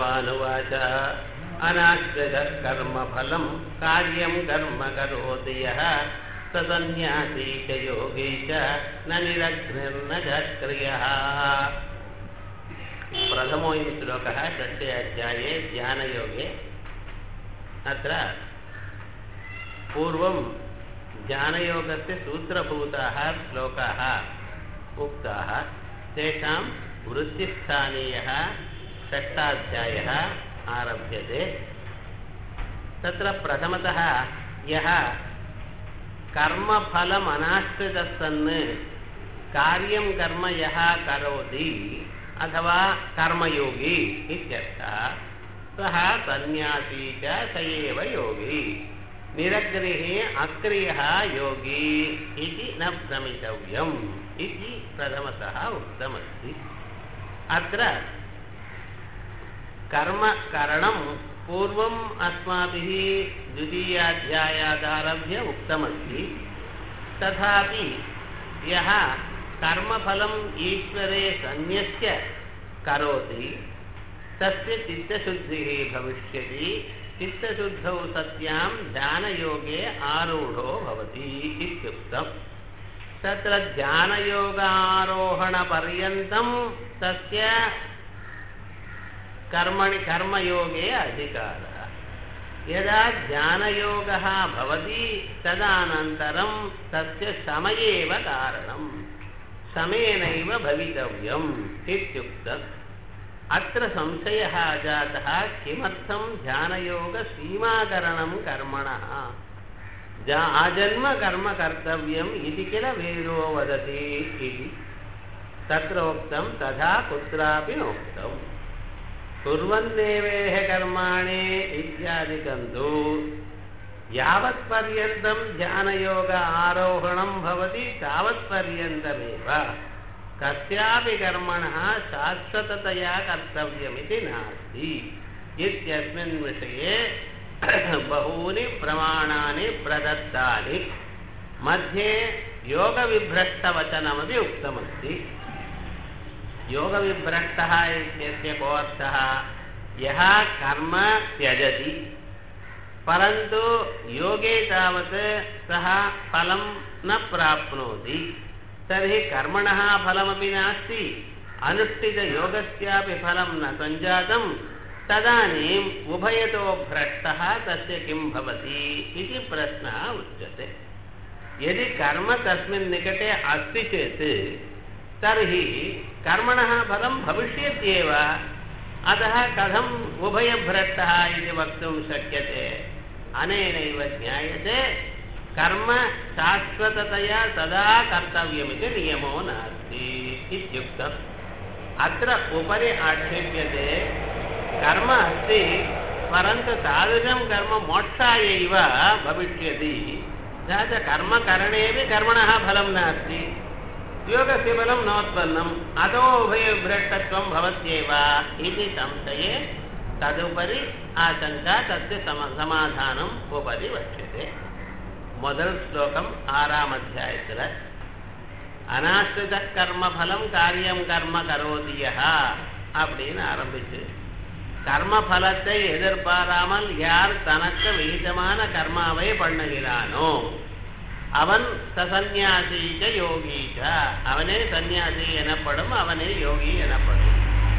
भगवानुवाच अनाश्रितः कर्मफलं कार्यं कर्म करोति यः स सन्न्यासी च योगी च न निरग्निर्न च क्रियः प्रथमोऽयं श्लोकः षष्ठे अध्याये ध्यानयोगे अत्र पूर्वं ज्ञानयोगस्य सूत्रभूताः श्लोकाः उक्ताः तेषां वृत्तिस्थानीयः षष्ठाध्यायः आरभ्यते तत्र प्रथमतः यः कर्मफलमनाश्रितः सन् कार्यं कर्म यः करोति अथवा कर्मयोगी इत्यर्थः सः सन्न्यासी च स एव योगी निरग्निः अक्रियः योगी इति न भ्रमितव्यम् इति प्रथमतः उक्तमस्ति अत्र कर्मकरणं पूर्वम् अस्माभिः द्वितीयाध्यायादारभ्य उक्तमस्ति तथापि यः कर्मफलम् ईश्वरे सन्न्यस्य करोति तस्य चित्तशुद्धिः भविष्यति चित्तशुद्धौ सत्यां ध्यानयोगे आरूढो भवति इत्युक्तम् तत्र ध्यानयोगारोहणपर्यन्तं तस्य कर्मणि कर्मयोगे अधिकारः यदा ध्यानयोगः भवति तदनन्तरं तस्य समयेव कारणं समेनैव भवितव्यम् इत्युक्तम् अत्र संशयः जातः किमर्थं ध्यानयोगसीमाकरणं कर्मणः आजन्म कर्म कर्तव्यम् इति किल वेदो वदति इति तत्र उक्तं तथा कुत्रापि नोक्तम् कुर्वन्देवेः कर्माणि इत्यादिकं तु यावत्पर्यन्तं ध्यानयोग आरोहणं भवति तावत्पर्यन्तमेव कस्यापि कर्मणः शाश्वततया कर्तव्यमिति नास्ति इत्यस्मिन् विषये बहूनि प्रमाणानि प्रदत्तानि मध्ये योगविभ्रष्टवचनमपि उक्तमस्ति योगविभ्रष्टः इत्यस्य कोऽर्थः यः कर्म त्यजति परन्तु योगे तावत् सः फलं न प्राप्नोति तर्हि कर्मणः फलमपि नास्ति अनुष्ठितयोगस्यापि फलं न सञ्जातं तदानीम् उभयतो भ्रष्टः तस्य किं भवति इति प्रश्नः उच्यते यदि कर्म तस्मिन् निकटे अस्ति चेत् तर्हि कर्मणः फलं भविष्यत्येव अतः कथम् उभयभ्रष्टः इति वक्तुं शक्यते अनेनैव ज्ञायते कर्म शाश्वततया सदा कर्तव्यमिति नियमो नास्ति इत्युक्तम् अत्र उपरि आक्षेप्यते कर्म अस्ति परन्तु तादृशं कर्म मोक्षायैव भविष्यति तथा च कर्मकरणेपि कर्मणः फलं नास्ति योगस्य फलं नोत्पन्नम् अतो उभयभ्रष्टत्वं भवत्येव इति संशये तदुपरि आशङ्का तस्य सम समाधानम् उपरि वक्ष्यते முதல் ஸ்லோகம் ஆறாம் அத்தியாயத்தில் அனாஸ்ரித கர்மபலம் காரியம் கர்ம கரோதியா அப்படின்னு ஆரம்பிச்சு கர்ம பலத்தை எதிர்பாராமல் யார் தனக்கு விகிதமான கர்மாவை பண்ணுகிறானோ அவன் சசன்யாசீக யோகீக அவனே சந்நியாசி எனப்படும் அவனே யோகி எனப்படும்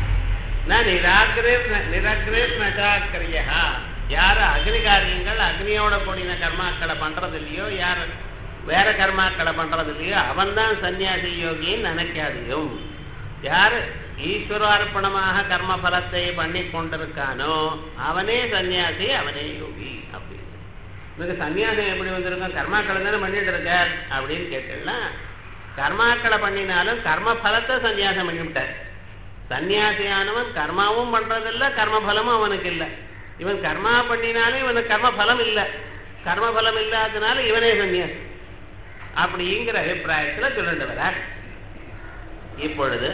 ந நிராகிரேர் நிராகிரேர் நகாக்கிரியா யார் அக்னி காரியங்கள் அக்னியோட கூடின கர்மாக்களை பண்றது இல்லையோ யார் வேற கர்மாக்களை பண்றது இல்லையோ அவன் தான் சன்னியாசி யோகின்னு நினைக்காதையும் யார் ஈஸ்வரார்ப்பணமாக கர்ம பலத்தை பண்ணி கொண்டிருக்கானோ அவனே சன்னியாசி அவனே யோகி அப்படின்னு இதுக்கு சன்னியாசம் எப்படி வந்திருக்கும் கர்மாக்களை தானே பண்ணிட்டு இருக்கார் அப்படின்னு கேட்டலாம் கர்மாக்களை பண்ணினாலும் கர்ம பலத்தை சன்னியாசம் பண்ணிவிட்டார் சன்னியாசியானவன் கர்மாவும் பண்றதில்ல கர்ம பலமும் அவனுக்கு இல்லை இவன் கர்மா பண்ணினாலும் இவனுக்கு கர்ம பலம் இல்லை கர்ம பலம் இல்லாதனால இவனே சன்னியாசி அப்படிங்கிற அபிப்பிராயத்துல சொல்லிட்டு வர இப்பொழுது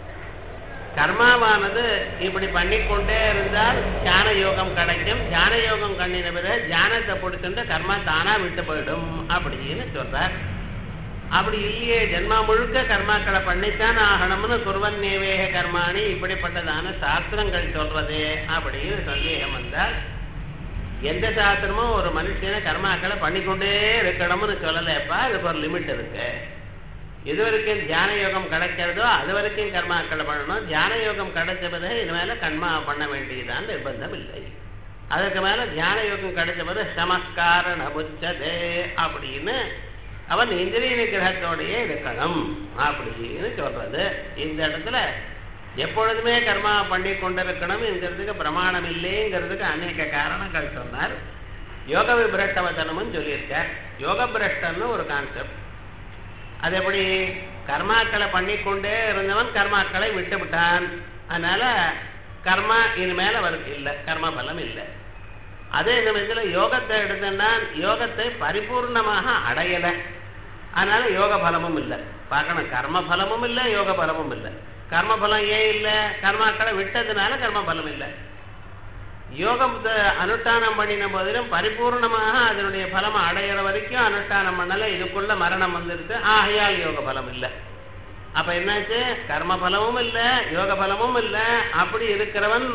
கர்மாவானது இப்படி பண்ணிக்கொண்டே இருந்தால் தியான யோகம் கிடைக்கும் தியான யோகம் கண்ணின பிறகு தியானத்தை பிடிச்சிட்டு கர்மா தானா விட்டு போயிடும் அப்படின்னு சொல்றார் அப்படி இல்லையே ஜென்மா முழுக்க கர்மாக்களை பண்ணித்தான் ஆகணும்னு குருவன் நேவேக கர்மாணி இப்படிப்பட்டதான சாஸ்திரங்கள் சொல்றதே அப்படின்னு சந்தேகம் வந்தால் எந்த சாஸ்திரமும் ஒரு மனுஷனை கர்மாக்களை பண்ணிக்கொண்டே இருக்கணும்னு சொல்லலைப்பா அதுக்கு ஒரு லிமிட் இருக்கு எது வரைக்கும் தியான யோகம் கிடைக்கிறதோ அது வரைக்கும் கர்மாக்களை பண்ணணும் தியான யோகம் கிடைச்ச பிறகு இது மேல கர்மா பண்ண வேண்டியதான் நிர்பந்தம் இல்லை அதுக்கு மேல தியான யோகம் கிடைச்ச பிறகு சமஸ்காரண புச்சதே அப்படின்னு அவன் இந்திரிய நிகிரகத்தோடயே இருக்கணும் அப்படின்னு சொல்றது இந்த இடத்துல எப்பொழுதுமே கர்மா பண்ணி கொண்டிருக்கணும் என்கிறதுக்கு பிரமாணம் இல்லைங்கிறதுக்கு அநேக காரணங்கள் சொன்னார் யோக விபிரஷ்டவதனமும் சொல்லியிருக்கார் யோக பிரஷ்டன்னு ஒரு கான்செப்ட் அது எப்படி கர்மாக்களை பண்ணிக்கொண்டே இருந்தவன் கர்மாக்களை விட்டு விட்டான் அதனால கர்மா இனிமேல அவருக்கு இல்லை கர்ம பலம் இல்லை அதே சமயத்துல யோகத்தை எடுத்தோம்னா யோகத்தை பரிபூர்ணமாக அடையலை அதனால யோக பலமும் இல்லை பார்க்கணும் கர்ம பலமும் இல்லை யோக பலமும் இல்லை கர்ம பலம் ஏன் இல்லை கர்மாக்களை விட்டதுனால கர்ம பலம் இல்லை யோகத்தை அனுஷ்டானம் பண்ணின போதிலும் பரிபூர்ணமாக அதனுடைய பலம் அடையிற வரைக்கும் அனுஷ்டானம் பண்ணல இதுக்குள்ள மரணம் வந்துருச்சு ஆகையால் யோக பலம் இல்லை அப்ப என்னாச்சு கர்ம பலமும் இல்லை யோக பலமும் இல்லை அப்படி இருக்கிறவன்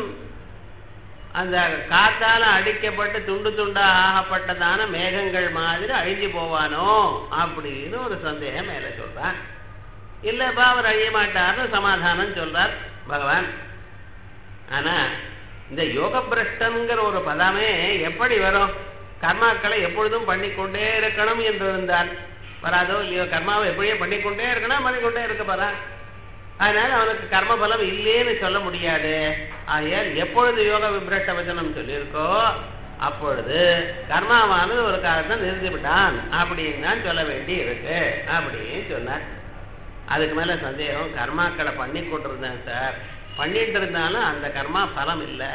அந்த காத்தால அடிக்கப்பட்டு துண்டு துண்டா ஆகப்பட்டதான மேகங்கள் மாதிரி அழிஞ்சு போவானோ அப்படின்னு ஒரு சந்தேகம் மேல சொல்றான் இல்லப்பா அவர் அழிய மாட்டார்னு சமாதானம் சொல்றார் பகவான் ஆனா இந்த யோக பிரஷ்டங்கிற ஒரு பதமே எப்படி வரும் கர்மாக்களை எப்பொழுதும் பண்ணிக்கொண்டே இருக்கணும் என்று இருந்தால் வராதோ இல்லையோ கர்மாவை எப்படியே பண்ணிக்கொண்டே இருக்கணும் பண்ணிக்கொண்டே இருக்க போறான் அதனால அவனுக்கு கர்ம பலம் இல்லேன்னு சொல்ல முடியாது ஆகையால் எப்பொழுது யோக விபிரஷ்ட வச்சனம் சொல்லியிருக்கோ அப்பொழுது கர்மாவானது ஒரு காலத்தை நிறுத்தி விட்டான் அப்படின்னு தான் சொல்ல வேண்டி இருக்கு அப்படின்னு சொன்னார் அதுக்கு மேல சந்தேகம் கர்மாக்களை பண்ணி கொண்டிருந்தேன் சார் பண்ணிட்டு இருந்தாலும் அந்த கர்மா பலம் இல்லை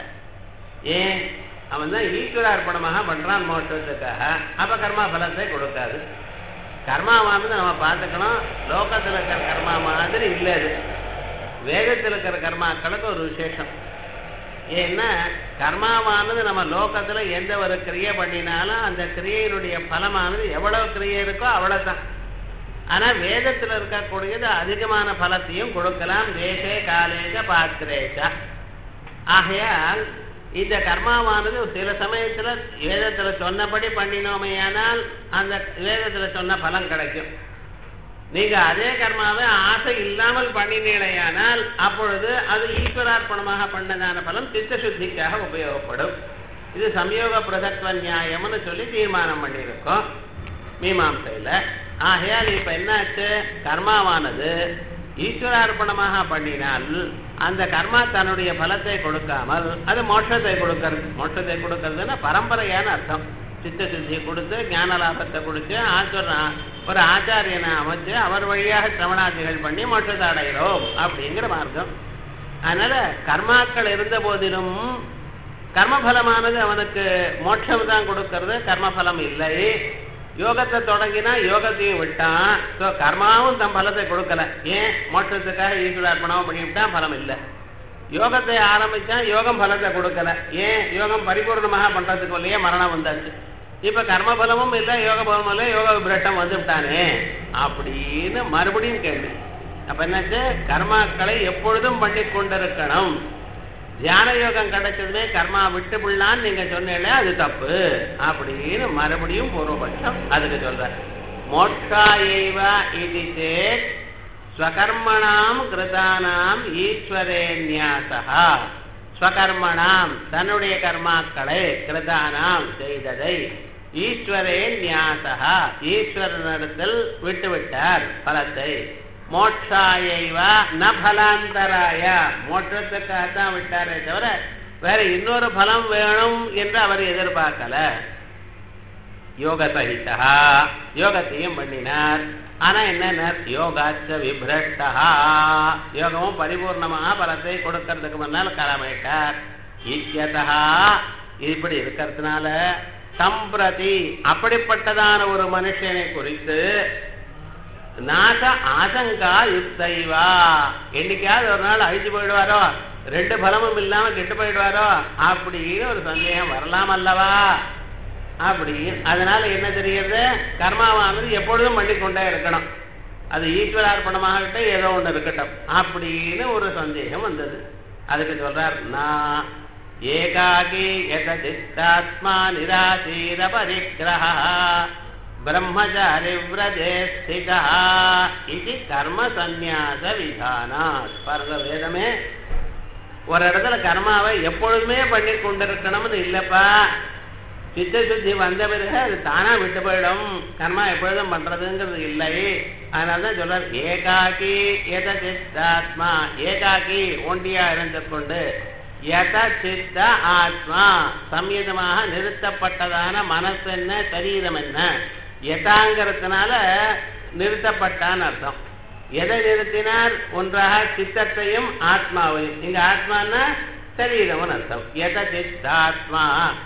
ஏன் அவன் தான் ஈஸ்வரார்ப்பணமாக பண்றான் மோட்சத்துக்காக அப்ப கர்மா பலத்தை கொடுக்காது கர்மாவானது நம்ம பார்த்துக்கணும் லோகத்தில் இருக்கிற கர்மா மாதிரி இல்லை அது வேதத்தில் இருக்கிற கர்மாக்களுக்கு ஒரு விசேஷம் ஏன்னா கர்மாவானது நம்ம லோகத்துல எந்த ஒரு கிரியை பண்ணினாலும் அந்த கிரியையினுடைய பலமானது எவ்வளவு கிரியை இருக்கோ அவ்வளவுதான் ஆனா வேதத்துல இருக்கக்கூடியது அதிகமான பலத்தையும் கொடுக்கலாம் தேசே காலேஜ பாத்திரேஜ ஆகையால் இந்த கர்மாவானது சில சமயத்துல வேதத்துல சொன்னபடி பண்ணினோமையானால் அந்த வேதத்துல சொன்ன பலன் கிடைக்கும் நீங்க அதே கர்மாவை ஆசை இல்லாமல் பண்ணினீழையானால் அப்பொழுது அது ஈஸ்வரார்ப்பணமாக பண்ணதான பலம் சித்த சுத்திக்காக உபயோகப்படும் இது சம்யோக பிரதத்வ நியாயம்னு சொல்லி தீர்மானம் பண்ணியிருக்கோம் மீமாம்சையில ஆகையால் இப்ப என்னாச்சு கர்மாவானது ஈஸ்வரார்ப்பணமாக பண்ணினால் அந்த கர்மா தன்னுடைய பலத்தை கொடுக்காமல் அது மோட்சத்தை கொடுக்கறது மோட்சத்தை கொடுக்கறதுன்னா பரம்பரையான அர்த்தம் சித்த சுத்தி கொடுத்து ஞான லாபத்தை கொடுத்து ஆச்சர ஒரு ஆச்சாரியனை அமைச்சு அவர் வழியாக சிரவணாதிகள் பண்ணி மோட்சத்தை அடைகிறோம் அப்படிங்கிற மார்க்கம் அதனால கர்மாக்கள் இருந்த போதிலும் கர்மபலமானது அவனுக்கு மோட்சம் தான் கொடுக்கறது கர்மபலம் இல்லை யோகத்தை தொடங்கினா யோகத்தையும் விட்டான் ஸோ கர்மாவும் தன் பலத்தை கொடுக்கல ஏன் மோட்சத்துக்காக ஈஸ்வரார்ப்பணம் பண்ணிவிட்டான் பலம் இல்லை யோகத்தை ஆரம்பிச்சான் யோகம் பலத்தை கொடுக்கல ஏன் யோகம் பரிபூர்ணமாக பண்றதுக்கு இல்லையே மரணம் வந்தாச்சு இப்ப கர்ம பலமும் இல்லை யோக பலமும் இல்லை யோக விரட்டம் வந்து விட்டானே அப்படின்னு மறுபடியும் கேள்வி அப்ப என்னாச்சு கர்மாக்களை எப்பொழுதும் பண்ணி கொண்டிருக்கணும் தியான யோகம் கிடைச்சதுமே கர்மா விட்டு விடலான்னு நீங்க சொன்னீங்களே அது தப்பு அப்படின்னு மறுபடியும் பூர்வபட்சம் அதுக்கு சொல்ற மோட்சாயைவ இது சேத் ஸ்வகர்மணாம் கிருதானாம் ஈஸ்வரேன்யாசா ஸ்வகர்மணாம் தன்னுடைய கர்மாக்களை கிருதானாம் செய்ததை ஈஸ்வரே நியாசா ஈஸ்வரனிடத்தில் விட்டுவிட்டார் பலத்தை மோட்சாயைவா ந பலாந்தராய மோட்சத்துக்காகத்தான் விட்டாரே தவிர வேற இன்னொரு பலம் வேணும் என்று அவர் எதிர்பார்க்கல யோக சகிதா யோகத்தையும் பண்ணினார் ஆனா என்ன யோகாச்ச விபிரஷ்டா யோகமும் பரிபூர்ணமாக பலத்தை கொடுக்கறதுக்கு முன்னால் களமிட்டார் இத்தியதா இப்படி இருக்கிறதுனால சம்பிரதி அப்படிப்பட்டதான ஒரு மனுஷனை குறித்து நாச ஆசங்கா யுக்தைவா என்னைக்காவது ஒரு நாள் அழிச்சு போயிடுவாரோ ரெண்டு பலமும் இல்லாம கெட்டு போயிடுவாரோ அப்படின்னு ஒரு சந்தேகம் வரலாம் அல்லவா அப்படி அதனால என்ன தெரியுது கர்மாவானது எப்பொழுதும் பண்ணிக்கொண்டே இருக்கணும் அது ஈஸ்வரார்ப்பணமாகட்டும் ஏதோ ஒண்ணு இருக்கட்டும் அப்படின்னு ஒரு சந்தேகம் வந்தது அதுக்கு சொல்றார் நான் ஏகாகி எத சித்தாத்மா நிராசீர பரிகிரக பிரம்மச்சாரி விரஜே ஸ்திதா இது கர்ம சந்நியாச விதானாத் பாருங்க வேதமே ஒரு இடத்துல கர்மாவை எப்பொழுதுமே பண்ணி கொண்டிருக்கணும்னு இல்லப்பா சித்த சுத்தி வந்த பிறகு அது தானா விட்டு போயிடும் கர்மா எப்பொழுதும் பண்றதுங்கிறது இல்லை அதனால தான் சொல்றார் ஏகாக்கி எத சித்தாத்மா ஏகாக்கி ஒண்டியா இருந்து கொண்டு எத சித்த ஆத்மா சம்யதமாக நிறுத்தப்பட்டதான மனசு என்ன சரீரம் என்ன எதாங்கிறதுனால நிறுத்தப்பட்டான்னு அர்த்தம் எதை நிறுத்தினார் ஒன்றாக சித்தத்தையும் ஆத்மாவையும் இங்க ஆத்மான்னா சரீரம்னு அர்த்தம் எத சித்தாத்மா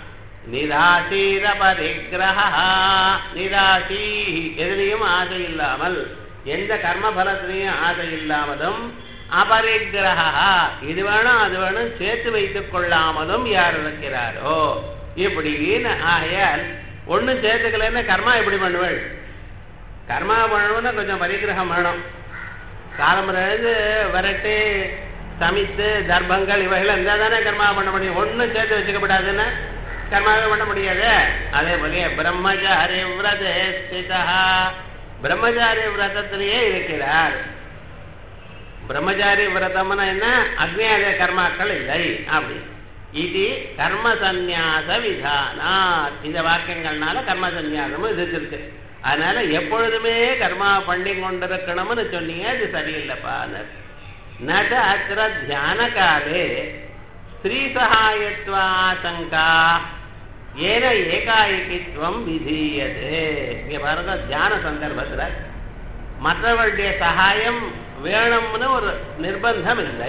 நிராசீர பரிகிரக நிராசி எதிலையும் ஆசை இல்லாமல் எந்த கர்ம பலத்திலையும் ஆசை இல்லாமலும் அபரிகிரகா இது வேணும் அது வேணும் சேர்த்து வைத்துக் கொள்ளாமலும் யார் இருக்கிறாரோ இப்படின்னு ஆகையால் ஒண்ணும் சேர்த்துக்கலன்னா கர்மா எப்படி பண்ணுவள் கர்மா பண்ணணும்னா கொஞ்சம் பரிகிரகம் வேணும் காலம்பரம் எழுந்து விரட்டு சமைத்து தர்ப்பங்கள் இவைகள் இருந்தால் தானே கர்மா பண்ண முடியும் ஒன்றும் சேர்த்து வச்சுக்கப்படாதுன்னா கர்மாவே பண்ண முடியாது அதே போல பிரம்மச்சாரி விரத ஸ்திதா பிரம்மச்சாரி விரதத்திலேயே இருக்கிறார் பிரம்மச்சாரி விரதம்னா என்ன அக்னியாத கர்மாக்கள் இல்லை அப்படி இது கர்ம சந்நியாச விதானா இந்த வாக்கியங்கள்னால கர்ம சந்நியாசமும் இதுக்கு இருக்கு அதனால எப்பொழுதுமே கர்மா பண்ணி கொண்டிருக்கணும்னு சொன்னீங்க அது சரியில்லைப்பா நட அத்திர தியான காலே ஸ்திரீ சகாயத்வாசங்கா ஏன ஏகாயகித்வம் விதீயதே இங்க பாருங்க தியான சந்தர்ப்பத்துல மற்றவர்களுடைய சகாயம் வேணும்னு ஒரு நிர்பந்தம் இல்லை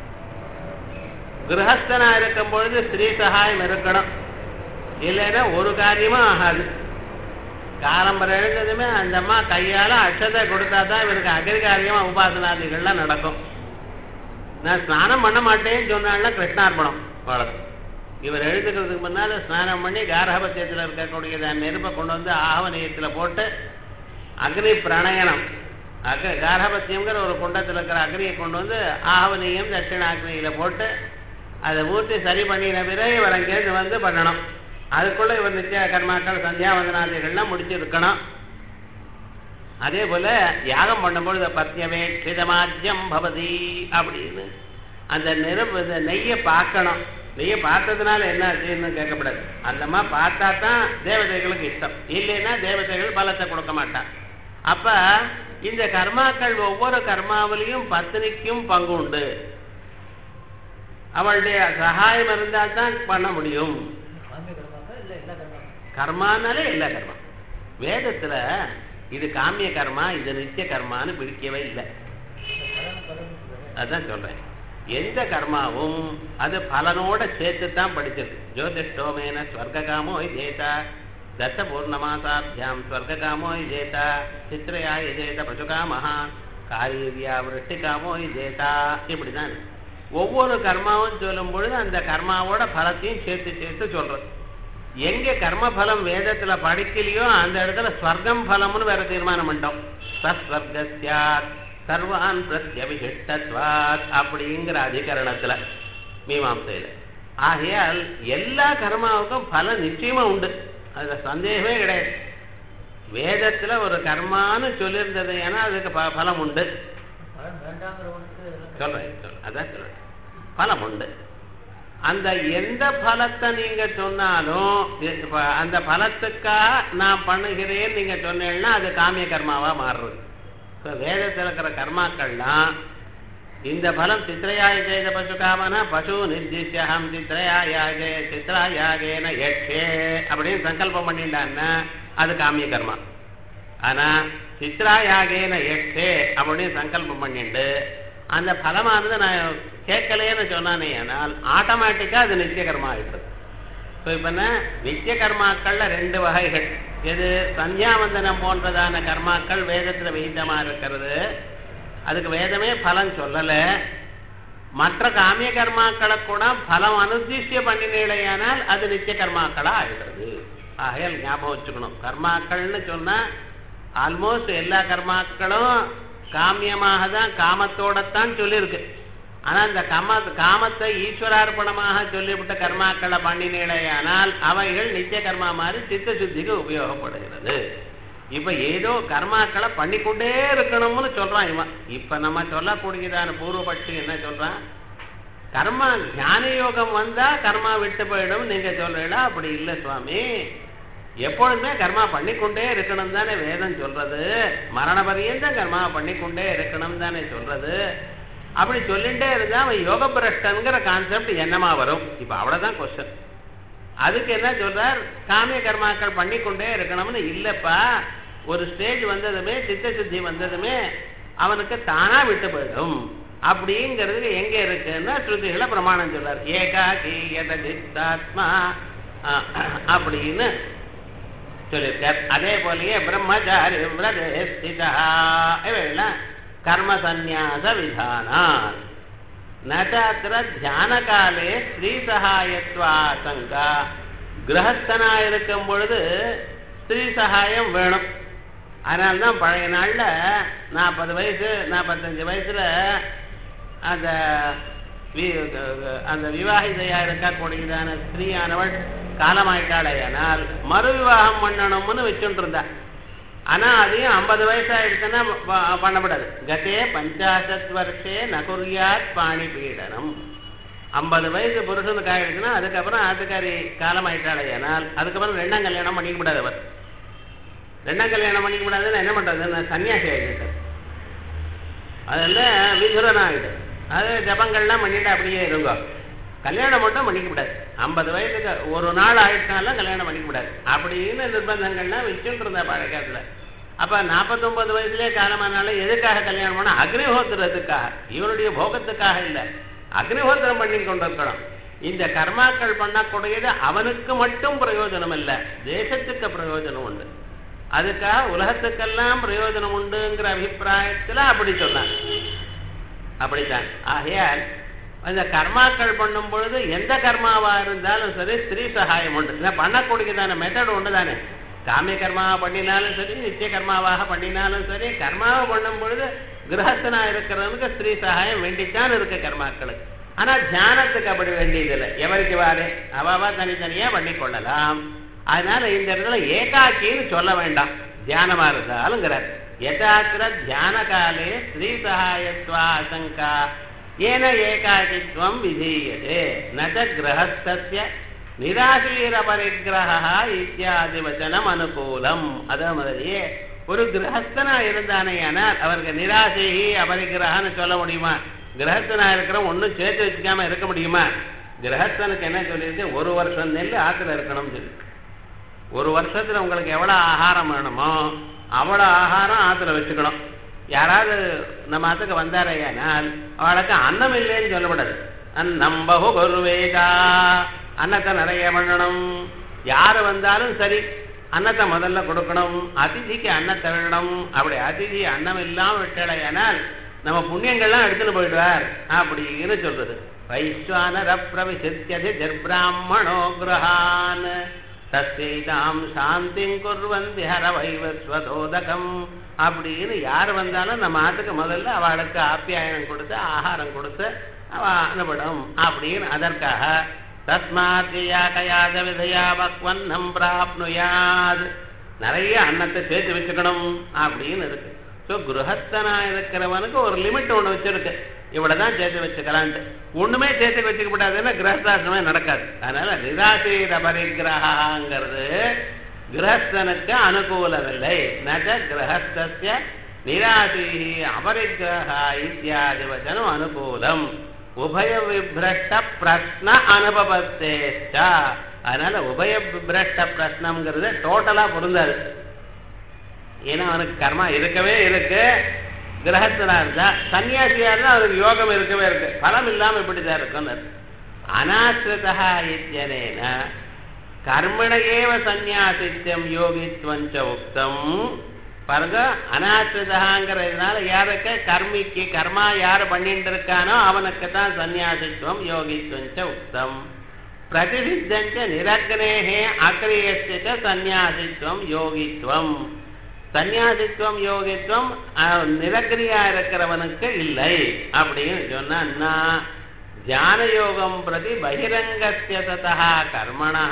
கிரகஸ்தனா இருக்கும் பொழுது ஸ்திரீ சகாயம் இருக்கணும் இல்லைன்னா ஒரு காரியமும் ஆகாது காலம்பரம் எழுந்ததுமே அந்த அம்மா கையால அக்ஷதை கொடுத்தா தான் இவருக்கு அகிரிகாரியமா உபாசனாதிகள்லாம் நடக்கும் நான் ஸ்நானம் பண்ண மாட்டேன்னு சொன்னான்னா கிருஷ்ணார்ப்பணம் அவ்வளவுதான் இவர் எழுதுக்கிறதுக்கு முன்னால ஸ்நானம் பண்ணி காரகபத்தியத்தில் இருக்கக்கூடிய நெருப்பை கொண்டு வந்து ஆகவனியத்தில் போட்டு அக்னி பிரணயனம் அக காரபத்தியங்கிற ஒரு குண்டத்தில் இருக்கிற அக்னியை கொண்டு வந்து ஆகவனியம் தட்சிணாக்னியில போட்டு அதை ஊற்றி சரி பண்ணின பிறகு இவர் அங்கேருந்து வந்து பண்ணணும் அதுக்குள்ள இவர் நித்திய கர்மாக்கள் சந்தியாவந்தனாதிகள்லாம் முடிச்சிருக்கணும் அதே போல யாகம் பண்ணும்பொழுது பத்தியமே க்ஷிதமாஜ்யம் பவதி அப்படின்னு அந்த நெருப்பு இந்த நெய்யை பார்க்கணும் நெய்யை பார்த்ததுனால என்ன ஆச்சுன்னு கேட்கப்படாது அந்தமா பார்த்தா தான் தேவதைகளுக்கு இஷ்டம் இல்லைன்னா தேவதைகள் பலத்தை கொடுக்க மாட்டான் அப்ப இந்த கர்மாக்கள் ஒவ்வொரு கர்மாவிலையும் பத்தினிக்கும் பங்கு உண்டு அவளுடைய சகாயம் இருந்தால் தான் பண்ண முடியும் கர்மானாலே எல்லா கர்மா வேதத்துல இது காமிய கர்மா இது நித்திய கர்மான்னு பிடிக்கவே இல்லை அதான் சொல்றேன் எந்த கர்மாவும் அது பலனோட சேர்த்து தான் படிச்சது ஜோதிஷ்டோமேன ஸ்வர்காமோ ஜேதா தத்த பூர்ணமாசாபியாம் ஸ்வர்காமோ ஜேதா சித்திரையா ஜேத பசுகாமஹா காரியவியா விருஷ்டிகாமோ ஜேதா இப்படிதான் ஒவ்வொரு கர்மாவும் சொல்லும் பொழுது அந்த கர்மாவோட பலத்தையும் சேர்த்து சேர்த்து சொல்றது எங்க கர்ம பலம் வேதத்துல படிக்கலையோ அந்த இடத்துல ஸ்வர்க்கம் பலம்னு வேற தீர்மானம் பண்ணிட்டோம் சஸ்வர்கஸ்யாத் சர்வான் பிரத்யபிஷிஷ்டத்வாத் அப்படிங்கிற அதிகரணத்துல மீமாம்சையில ஆகையால் எல்லா கர்மாவுக்கும் பலன் நிச்சயமா உண்டு அதுல சந்தேகமே கிடையாது வேதத்துல ஒரு கர்மான்னு சொல்லியிருந்தது ஏன்னா அதுக்கு ப- பலம் உண்டு சொல்றேன் சொல்றேன் அதான் சொல்றேன் பலம் உண்டு அந்த எந்த பலத்தை நீங்க சொன்னாலும் இப்ப அந்த பலத்துக்காக நான் பண்ணுகிறேன் நீங்க சொன்னீங்கன்னா அது காமிய கர்மாவா மாறுறது இப்ப வேதத்தில் இருக்கிற கர்மாக்கள்லாம் இந்த பலம் சித்திரையாய செய்த பசு காமனா பசு நிர்திஷ்யம் சித்திரையாய சித்திராயாகேன எட்டே அப்படின்னு சங்கல்பம் பண்ணிட்டான்னா அது காமிய கர்மா ஆனா சித்ராயாகேன எட்டே அப்படின்னு சங்கல்பம் பண்ணிட்டு அந்த பலமானது நான் கேட்கலையேன்னு சொன்னானே ஆனால் ஆட்டோமேட்டிக்கா அது நித்திய கர்மா ஆயிடுறது இப்போ இப்போ என்ன நித்திய கர்மாக்கள்ல ரெண்டு வகைகள் எது சந்தியாவந்தனம் போன்றதான கர்மாக்கள் வேதத்துல விகிதமா இருக்கிறது அதுக்கு வேதமே பலன் சொல்லல மற்ற காமிய கர்மாக்களை கூட பலம் அனுதிஷ்ய பண்ணினேடையானால் அது நித்திய கர்மாக்களா ஆகிடுறது ஆகையால் ஞாபகம் வச்சுக்கணும் கர்மாக்கள்னு சொன்னா ஆல்மோஸ்ட் எல்லா கர்மாக்களும் காமியமாக தான் காமத்தோடத்தான் சொல்லியிருக்கு ஆனா இந்த கம காமத்தை ஈஸ்வரார்ப்பணமாக சொல்லிவிட்ட கர்மாக்களை பண்ணினேடையானால் அவைகள் நித்திய கர்மா மாதிரி சித்த சுத்திக்கு உபயோகப்படுகிறது இப்ப ஏதோ கர்மாக்களை பண்ணிக்கொண்டே இருக்கணும்னு சொல்றான் இவன் இப்ப நம்ம சொல்லக்கூடியதான பூர்வபட்சி என்ன சொல்றான் கர்மா ஞான யோகம் வந்தா கர்மா விட்டு போயிடும் நீங்க சொல்றீங்களா அப்படி இல்லை சுவாமி எப்பொழுதுமே கர்மா பண்ணிக்கொண்டே இருக்கணும் தானே வேதம் சொல்றது மரண பரியந்தம் கர்மா பண்ணிக்கொண்டே இருக்கணும் தானே சொல்றது அப்படி சொல்லிட்டே இருந்தா அவன் யோக பிரஷ்டன்கிற கான்செப்ட் என்னமா வரும் இப்ப அவ்வளவுதான் கொஸ்டின் அதுக்கு என்ன சொல்றார் காமிய கர்மாக்கள் பண்ணிக்கொண்டே இருக்கணும்னு இல்லப்பா ஒரு ஸ்டேஜ் வந்ததுமே சித்த சுத்தி வந்ததுமே அவனுக்கு தானா விட்டு போயிடும் அப்படிங்கிறது எங்க இருக்குன்னா ஸ்ருதிகளை பிரமாணம் சொல்றார் ஏகாகி யதஜித்தாத்மா அப்படின்னு சொல்லியிருக்கார் அதே போலயே பிரம்மச்சாரி விரதே ஸ்திதா இவையெல்லாம் கர்ம சந்நியாச விதானான் நச்சாத்திர தியான காலே ஸ்ரீ சகாயத்வாசங்கா கிரகஸ்தனா இருக்கும் பொழுது ஸ்திரீ சகாயம் வேணும் அதனால்தான் பழைய நாள்ல நாற்பது வயசு நாற்பத்தஞ்சு வயசுல அந்த அந்த விவாகிதையா இருக்கக்கூடியதான ஸ்திரீயானவள் காலமாயிட்டாளையானால் மறு விவாகம் பண்ணணும்னு வச்சுட்டு இருந்தா ஆனா அதையும் ஐம்பது வயசாயிடுச்சுன்னா பண்ணப்படாது கதே பஞ்சாசத் வருஷே நகுரியாத் பாணி பீடனம் ஐம்பது வயசு புருஷனுக்கு ஆயிடுச்சுன்னா அதுக்கப்புறம் ஆத்துக்காரி காலம் ஆயிட்டாளையானால் அதுக்கப்புறம் ரெண்டாம் கல்யாணம் பண்ணிக்க கூடாது அவர் ரெண்டாம் கல்யாணம் பண்ணிக்க கூடாதுன்னு என்ன பண்றது சன்னியாசி ஆயிடுச்சு அதெல்லாம் விதுரன் ஆயிடும் அது ஜபங்கள்லாம் பண்ணிட்டு அப்படியே இருங்க கல்யாணம் மட்டும் பண்ணிக்க கூடாது ஐம்பது வயசுக்கு ஒரு நாள் ஆயிடுச்சுனாலும் கல்யாணம் பண்ணிக்க கூடாது அப்படின்னு நிர்பந்தங்கள்லாம் வச்சுட்டு இருந்தா பழக்கத்துல அப்ப நாற்பத்தொன்பது வயசுலயே காலமானாலும் எதுக்காக கல்யாணம் பண்ண அக்னிஹோத்திரத்துக்காக இவனுடைய போகத்துக்காக இல்லை அக்னிஹோத்திரம் பண்ணி கொண்டிருக்கணும் இந்த கர்மாக்கள் பண்ணக்கூடியது அவனுக்கு மட்டும் பிரயோஜனம் இல்லை தேசத்துக்கு பிரயோஜனம் உண்டு அதுக்காக உலகத்துக்கெல்லாம் பிரயோஜனம் உண்டுங்கிற அபிப்பிராயத்துல அப்படி சொன்னாங்க அப்படித்தான் ஆகையால் அந்த கர்மாக்கள் பண்ணும் பொழுது எந்த கர்மாவா இருந்தாலும் சரி ஸ்திரீ சகாயம் உண்டு இதை பண்ணக்கூடியதான மெத்தட் உண்டு தானே காமிய கர்மாவை பண்ணினாலும் சரி நித்திய கர்மாவாக பண்ணினாலும் சரி கர்மாவை பண்ணும் பொழுது கிரகஸ்தனா இருக்கிறவனுக்கு ஸ்திரீ சகாயம் வேண்டித்தான் இருக்கு கர்மாக்களுக்கு ஆனா தியானத்துக்கு அப்படி வேண்டியதில்லை எவருக்கு வாரு அவாவா தனித்தனியா பண்ணி கொள்ளலாம் அதனால இந்த இடத்துல ஏகாக்கின்னு சொல்ல வேண்டாம் தியானமா இருந்தாலுங்கிறார் யதாத்திர தியான காலே ஸ்ரீ சகாயத்வா ஆசங்கா ஏன ஏகாக்கித்வம் விதீயதே நச்ச கிரகஸ்தஸ்ய நிராசீர பரிகிரகா இத்தியாதி வச்சனம் அனுகூலம் அதே மாதிரியே ஒரு கிரகஸ்தனா இருந்தானேயானால் அவருக்கு நிராசைகி அபரிகிரகான்னு சொல்ல முடியுமா கிரகஸ்தனா இருக்கிற ஒன்றும் சேர்த்து வச்சுக்காம இருக்க முடியுமா கிரகஸ்தனுக்கு என்ன சொல்லியிருக்கு ஒரு வருஷம் நெல் ஆத்துல இருக்கணும்னு சொல்லி ஒரு வருஷத்துல உங்களுக்கு எவ்வளவு ஆகாரம் வேணுமோ அவ்வளவு ஆகாரம் ஆத்துல வச்சுக்கணும் யாராவது நம்ம ஆத்துக்கு வந்தாரையானால் அவளுக்கு அன்னம் இல்லைன்னு சொல்லக்கூடாது அன்னம் பகு பொருவேதா அன்னத்தை நிறைய பண்ணணும் யாரு வந்தாலும் சரி அன்னத்தை முதல்ல கொடுக்கணும் அதிதிக்கு அன்னத்தை விடணும் அப்படி அதிதி அன்னம் இல்லாம விட்டடையானால் நம்ம புண்ணியங்கள்லாம் எடுத்துன்னு போயிடுவார் அப்படின்னு சொல்றது வைஸ்வானர பிரவிசித்தியதி ஜர்பிராமணோ கிரகான் தஸ்யைதாம் சாந்திங் குர்வந்தி ஹர வைவஸ்வதோதகம் அப்படின்னு யார் வந்தாலும் நம்ம ஆட்டுக்கு முதல்ல அவளுக்கு ஆப்பியாயனம் கொடுத்து ஆகாரம் கொடுத்து அவ அனுபடம் அப்படின்னு அதற்காக தஸ்மாத் கயாத விதையா பக்வன்னம் பிராப்னுயாது நிறைய அன்னத்தை சேர்த்து வச்சுக்கணும் அப்படின்னு இருக்கு ஸோ கிரகஸ்தனா இருக்கிறவனுக்கு ஒரு லிமிட் ஒன்று வச்சிருக்கு இவ்வளவுதான் சேர்த்து வச்சுக்கலான்ட்டு ஒண்ணுமே சேர்த்து வச்சுக்க கூடாதுன்னா கிரகஸ்தாசிரமே நடக்காது அதனால நிராசீர பரிகிரகாங்கிறது கிரகஸ்தனுக்கு அனுகூலமில்லை நஜ கிரகஸ்திய நிராசீ அபரிகிரகா இத்தியாதி வச்சனம் அனுகூலம் உபய விபிரஷ்ட பிரஸ்ன அனுபவத்தேஷ்டா அதனால உபய விபிரஷ்ட பிரஸ்னம்ங்கிறது டோட்டலா பொருந்தாது ஏன்னா அவனுக்கு கர்மா இருக்கவே இருக்கு கிரகத்தினா இருந்தா சன்னியாசியா இருந்தா அவனுக்கு யோகம் இருக்கவே இருக்கு பலம் இல்லாம இப்படிதான் இருக்குன்னு அனாசிரிதா இத்தியனேன கர்மண ஏவ சந்நியாசித்யம் யோகித்வஞ்ச உக்தம் பாருங்க அனாசிரிதாங்கிறதுனால யாருக்கு கர்மிக்கு கர்மா யாரு பண்ணிட்டு இருக்கானோ அவனுக்கு தான் சந்நியாசித்துவம் யோகித்வஞ்ச உக்தம் பிரதிசித்தஞ்ச நிரக்னேகே அக்ரியஸ்ய சந்நியாசித்துவம் யோகித்வம் சந்நியாசித்துவம் யோகித்துவம் அஹ், நிரக்ரியா இருக்கிறவனுக்கு இல்லை அப்படின்னு சொன்னா தியான யோகம் பிரதி பகிரங்கஸ்ய ததா கர்மணா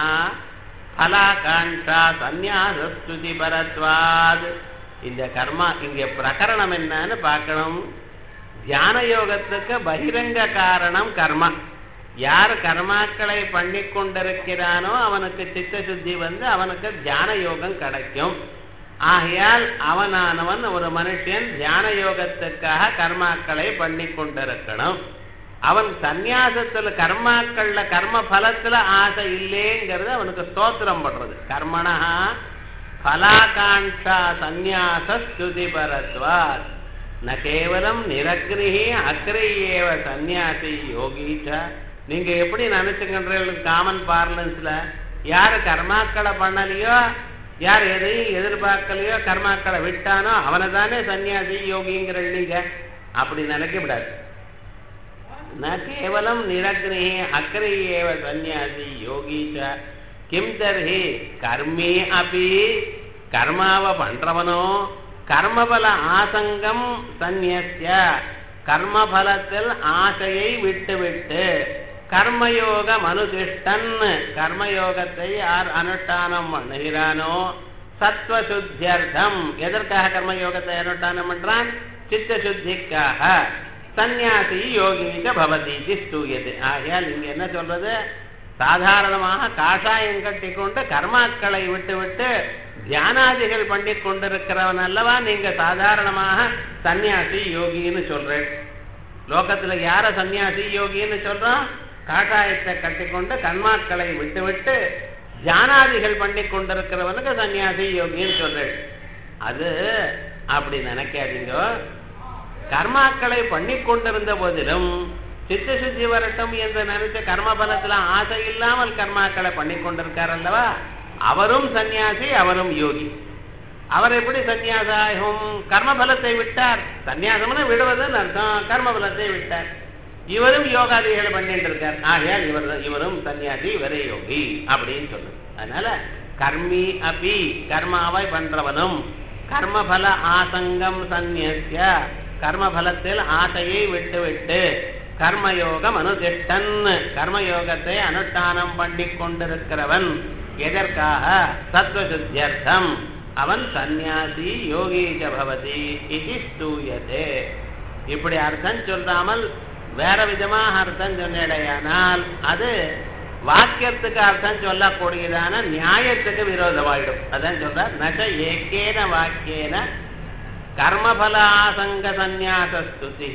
பலாகாங்ஷா சந்நியாசஸ்துதி பரத்வாத் இந்த கர்மா இங்க பிரகரணம் என்னன்னு பார்க்கணும் தியான யோகத்துக்கு பகிரங்க காரணம் கர்மா யார் கர்மாக்களை பண்ணி கொண்டிருக்கிறானோ அவனுக்கு சித்த சுத்தி வந்து அவனுக்கு தியான யோகம் கிடைக்கும் ஆகையால் அவனானவன் ஒரு மனுஷன் தியான யோகத்துக்காக கர்மாக்களை பண்ணி கொண்டிருக்கணும் அவன் சந்நியாசத்துல கர்மாக்கள்ல கர்ம பலத்துல ஆசை இல்லேங்கிறது அவனுக்கு ஸ்தோத்திரம் பண்றது கர்மணா பலாகாங்ஷா சந்நியாச ஸ்துதி பரத்வாத் ந கேவலம் நிரக்ரிஹி அக்ரியேவ சந்நியாசி யோகீச்ச நீங்க எப்படி நினைச்சுக்கின்றீர்கள் காமன் பார்லன்ஸ்ல யாரு கர்மாக்களை பண்ணலையோ யார் எதையும் எதிர்பார்க்கலையோ கர்மாக்களை விட்டானோ அவனை தானே சன்னியாசி யோகிங்கிற நீங்க அப்படி நினைக்க விடாது ந கேவலம் நிரக்னி அக்கறை ஏவ சந்நியாசி யோகி ச கிம் தர்ஹி கர்மி அப்படி கர்மாவை பண்றவனோ கர்மபல ஆசங்கம் சந்நியஸ்ய கர்மபலத்தில் ஆசையை விட்டுவிட்டு கர்மயோகம் அனுதிஷ்டன் கர்மயோகத்தை யார் அனுஷ்டானம் பண்ணுகிறானோ சத்வசுத்தியர்த்தம் எதற்காக கர்மயோகத்தை அனுஷ்டானம் பண்றான் சித்த சுத்திக்காக சந்நியாசி யோகிக்க பவதி ஸ்தூயது ஆகையால் இங்க என்ன சொல்றது சாதாரணமாக காஷாயம் கட்டி கொண்டு கர்மாக்களை விட்டு விட்டு தியானாதிகள் பண்ணி கொண்டிருக்கிறவன் அல்லவா நீங்க சாதாரணமாக சந்நியாசி யோகின்னு சொல்றேன் லோகத்துல யார சந்நியாசி யோகின்னு சொல்றோம் காட்டாயத்தை கட்டிக்கொண்டு கர்மாக்களை விட்டு விட்டு தியானாதிகள் பண்ணி கொண்டிருக்கிறவனுக்கு சன்னியாசி யோகின்னு சொல்றேன் அது அப்படி நினைக்காதீங்க கர்மாக்களை பண்ணி கொண்டிருந்த போதிலும் சித்த சுத்தி வரட்டும் என்று நினைச்ச கர்ம பலத்துல ஆசை இல்லாமல் கர்மாக்களை பண்ணி கொண்டிருக்கார் அல்லவா அவரும் சன்னியாசி அவரும் யோகி அவர் எப்படி சந்நியாசாகும் கர்மபலத்தை விட்டார் சந்நியாசம்னு விடுவதுன்னு அர்த்தம் கர்மபலத்தை விட்டார் இவரும் யோகாதிகளை பண்ணிட்டு இருக்கார் ஆகையால் இவர் இவரும் சன்னியாசி இவரே யோகி அப்படின்னு சொல்லுது அதனால கர்மி அபி கர்மாவை பண்றவனும் கர்மபல ஆசங்கம் சந்நியசிய கர்மபலத்தில் ஆசையை விட்டு விட்டு கர்மயோகம் அனுதிஷ்டன் கர்மயோகத்தை அனுஷ்டானம் பண்ணி கொண்டிருக்கிறவன் எதற்காக சத்வசுத்தியர்த்தம் அவன் சந்நியாசி யோகீக பவதி இது ஸ்தூயதே இப்படி அர்த்தம் சொல்லாமல் வேற விதமாக அர்த்தம் சொன்னேடையானால் அது வாக்கியத்துக்கு அர்த்தம் சொல்லக்கூடியதான நியாயத்துக்கு விரோதமாயிடும் அதான் சொல்ற நச ஏக்கேன வாக்கியேன கர்மபலாசங்க சந்நியாச ஸ்துதி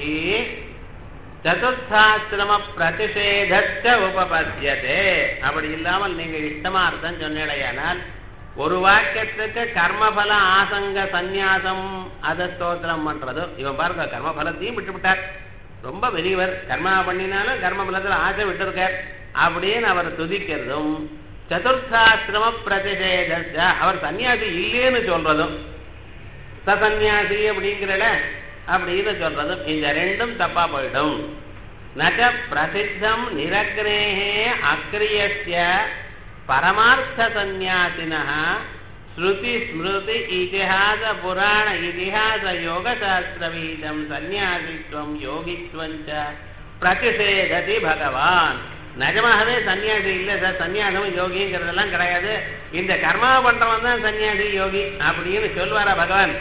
சதுர்த்தாசிரம பிரதிஷேதச்ச உபபத்தியதே அப்படி இல்லாமல் நீங்க இஷ்டமா அர்த்தம் சொன்னேடையானால் ஒரு வாக்கியத்துக்கு கர்மபல ஆசங்க சந்நியாசம் அதை ஸ்தோத்திரம் பண்றது இவன் பாருங்க கர்மபலத்தையும் விட்டுவிட்டார் ரொம்ப பெரியவர் கர்மா பண்ணினாலும் கர்மபலத்தில் ஆசை விட்டுருக்கார் அப்படின்னு அவர் துதிக்கிறதும் சதுர்த்தாசிரம பிரதிஷேத அவர் சன்னியாசி இல்லைன்னு சொல்றதும் சசன்யாசி அப்படிங்கிறல அப்படின்னு சொல்றதும் இந்த ரெண்டும் தப்பா போயிடும் நக பிரசித்தம் நிரக்னேகே அக்ரியஸ்ய பரமார்த்த சந்நியாசின ஸ்ருதி ஸ்மிருதி இதிஹாச புராண இதிஹாச யோகசாஸ்திரவீதம் சந்நியாசித்வம் யோகித்வஞ்ச பிரதிஷேததி பகவான் நிஜமாகவே சன்னியாசி இல்லை சார் சன்னியாசம் யோகிங்கிறதெல்லாம் கிடையாது இந்த கர்மா பண்றவன் தான் சன்னியாசி யோகி அப்படின்னு சொல்வாரா பகவான்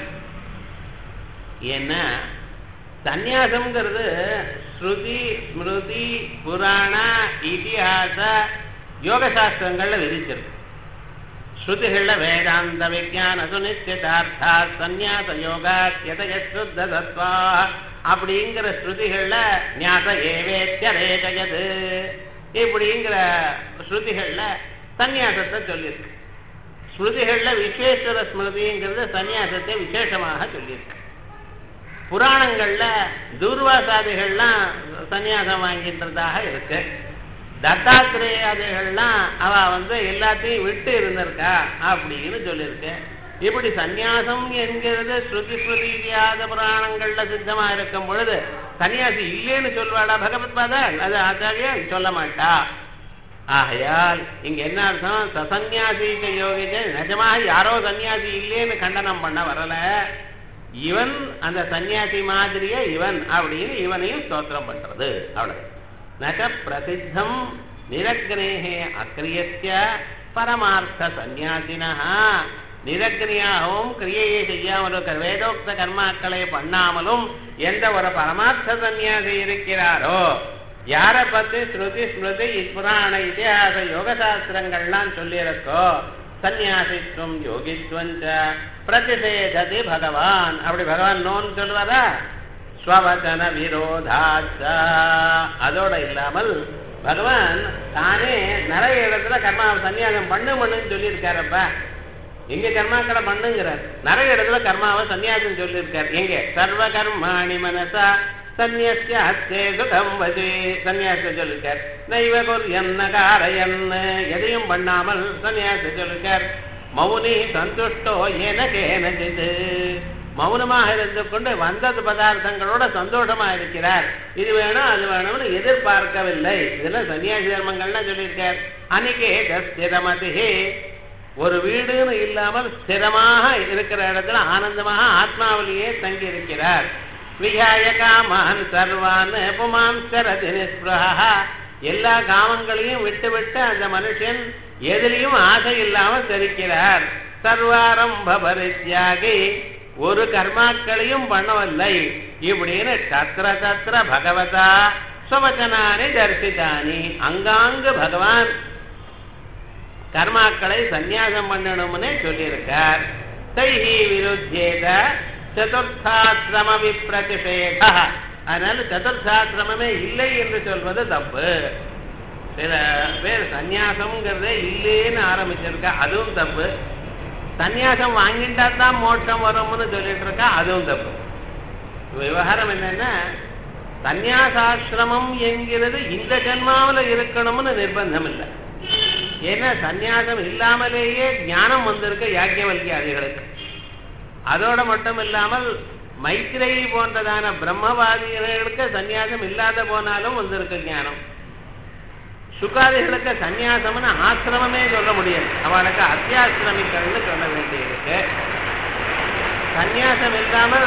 ஏன்னா சந்நியாசம்ங்கிறது ஸ்ருதி ஸ்மிருதி புராண இதிகாச யோகசாஸ்திரங்கள்ல விதிச்சிருக்கு ஸ்ருதிகள்ல வேதாந்த விஜான சுனிச்சிதார்த்தா சந்நியாச யோகா யதயசுத்த தத்வா அப்படிங்கிற ஸ்ருதிகள்ல ஞாச ஏவேத்தியதேஜயது இப்படிங்கிற ஸ்ருதிகள்ல சந்நியாசத்தை சொல்லியிருக்கு ஸ்ருதிகள்ல விசேஷர ஸ்மிருதிங்கிறது சந்நியாசத்தை விசேஷமாக சொல்லியிருக்கு புராணங்கள்ல தூர்வாசாதிகள்லாம் சந்நியாசம் வாங்கின்றதாக இருக்கு தத்தாத்திரேயாதிகள்லாம் அவ வந்து எல்லாத்தையும் விட்டு இருந்திருக்கா அப்படின்னு சொல்லியிருக்கு இப்படி சந்நியாசம் என்கிறது ஸ்ருதி ஸ்ருதி இத்தியாத புராணங்கள்ல சித்தமா இருக்கும் பொழுது சன்னியாசி இல்லைன்னு சொல்வாடா பகவத் பாதா அது ஆச்சாரியா சொல்ல மாட்டா ஆகையால் இங்க என்ன அர்த்தம் சசன்யாசிக்க யோகிச்ச நிஜமாக யாரோ சன்னியாசி இல்லேன்னு கண்டனம் பண்ண வரல இவன் அந்த சன்னியாசி மாதிரியே இவன் அப்படின்னு இவனையும் ஸ்தோத்திரம் பண்றது அவ்வளவு நக பிரசித்தம் நிரக்னேகே அக்கிரியஸ்ய பரமார்த்த சந்நியாசினா நிரக்னியாகவும் கிரியையை செய்யாமலும் க- வேதோக்த கர்மாக்களை பண்ணாமலும் எந்த ஒரு பரமார்த்த சந்நியாசி இருக்கிறாரோ யாரை பத்தி ஸ்ருதி ஸ்மிருதி புராண இதிகாச யோக சாஸ்திரங்கள்லாம் சொல்லியிருக்கோ சந்நியாசித்துவம் யோகித்துவம் ச பிரதிஷேததி பகவான் அப்படி பகவான் நோன்னு சொல்லுவாரா ஸ்வவச்சன விரோதாச்ச அதோட இல்லாமல் பகவான் தானே நிறைய இடத்துல கர்மா சன்னியாசம் பண்ணு பண்ணுன்னு சொல்லியிருக்காரப்ப எங்க கர்மாக்களை பண்ணுங்கிறார் நிறைய இடத்துல கர்மாவை சன்னியாசம் சொல்லியிருக்கார் எங்க சர்வ கர்மாணி மனசா சந்நியஸ்ய ஹஸ்தே சுகம் வஜே சன்னியாசம் சொல்லிருக்கார் நைவ என்ன காரையன் எதையும் பண்ணாமல் சன்னியாசம் சொல்லிருக்கார் மௌனி சந்துஷ்டோ ஏன கேனஜிது மௌனமாக இருந்து கொண்டு வந்தது பதார்த்தங்களோட சந்தோஷமா இருக்கிறார் இது வேணும் அது வேணும்னு எதிர்பார்க்கவில்லை இதெல்லாம் சன்னியாசி தர்மங்கள்லாம் சொல்லியிருக்கார் அனிகேத ஸ்திரமதிஹே ஒரு வீடுன்னு இல்லாமல் ஸ்திரமாக இருக்கிற இடத்துல ஆனந்தமாக ஆத்மாவிலேயே தங்கி இருக்கிறார் விகாய காமான் சர்வான் புமாம்சரதி நிஸ்பிரஹா எல்லா காமங்களையும் விட்டு விட்டு அந்த மனுஷன் எதிலையும் ஆசை இல்லாமல் தெரிக்கிறார் சர்வாரம்ப பரித்யாகி ஒரு கர்மாக்களையும் பண்ணவில்லை இப்படின்னு தத்ர தத்ர பகவதா சுவச்சனானி தரிசித்தானி அங்காங்கு பகவான் கர்மாக்களை சந்நியாசம் பண்ணணும்னு சொல்லியிருக்கார் தைஹி விருத்தேத சதுர்த்தாசிரம விப்ரதிஷேத அதனால சதுர்த்தாசிரமே இல்லை என்று சொல்வது தப்பு சில பேர் சந்நியாசம்ங்கிறதே இல்லேன்னு ஆரம்பிச்சிருக்கா அதுவும் தப்பு சந்நியாசம் வாங்கிட்டா தான் மோட்சம் வரும்னு சொல்லிட்டு இருக்கா அதுவும் தப்பு விவகாரம் என்னன்னா சந்நியாசாசிரமம் என்கிறது இந்த ஜென்மாவில் இருக்கணும்னு நிர்பந்தம் இல்லை ஏன்னா சந்நியாசம் இல்லாமலேயே ஞானம் வந்திருக்கு யாக்கியவல்கியாதிகளுக்கு அதோட மட்டும் இல்லாமல் மைத்ரேயி போன்றதான பிரம்மவாதிகளுக்கு சந்நியாசம் இல்லாத போனாலும் வந்திருக்கு ஞானம் சுகாதிகளுக்கு சந்நியாசம்னு ஆசிரமமே சொல்ல முடியாது அவளுக்கு அத்தியாசிரமிக்கள்னு சொல்ல வேண்டியிருக்கு சந்நியாசம் இல்லாமல்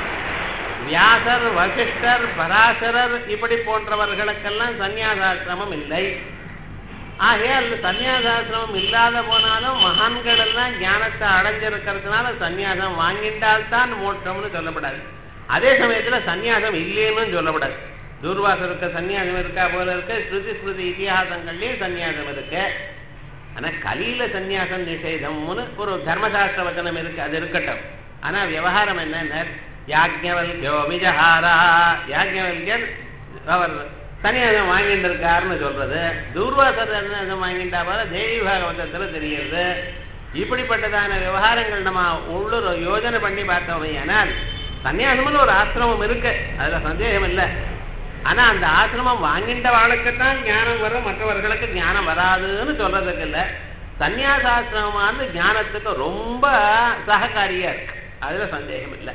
வியாசர் வசிஷ்டர் பராசரர் இப்படி போன்றவர்களுக்கெல்லாம் சந்நியாசாசிரமம் இல்லை ஆகையால் சந்நியாசாசிரமம் இல்லாத போனாலும் மகான்கள் எல்லாம் ஞானத்தை அடைஞ்சிருக்கிறதுனால சந்நியாசம் வாங்கிட்டால்தான் மோட்சம்னு சொல்லப்படாது அதே சமயத்துல சந்நியாசம் இல்லைன்னு சொல்லப்படாது துர்வாசருக்கு சந்நியாசம் இருக்கா போல இருக்கு ஸ்ருதி ஸ்ருதி இதிகாசங்கள்லயும் சந்நியாசம் இருக்கு ஆனா கலியில சந்நியாசம் நிஷேதம்னு ஒரு தர்மசாஸ்திர வச்சனம் இருக்கு அது இருக்கட்டும் ஆனா விவகாரம் என்னன்னா யாக்ஞவல்யோ விஜஹாரா யாக்ஞவல்யர் அவர் சன்னியாசம் வாங்கிட்டு இருக்காருன்னு சொல்றது தூர்வாசர் சன்னியாசம் வாங்கிட்டா போல தேவி பாகவதத்துல தெரியுது இப்படிப்பட்டதான விவகாரங்கள் நம்ம உள்ளூர் யோஜனை பண்ணி பார்த்தோமே ஆனால் சன்னியாசம்னு ஒரு ஆசிரமம் இருக்கு அதுல சந்தேகம் இல்லை ஆனா அந்த ஆசிரமம் வாங்கின்ற வாழ்க்கைத்தான் ஞானம் வரும் மற்றவர்களுக்கு ஞானம் வராதுன்னு சொல்றதுக்கு இல்லை சன்னியாசாசிரமமானது ஞானத்துக்கு ரொம்ப சககாரியா இருக்கு அதுல சந்தேகம் இல்லை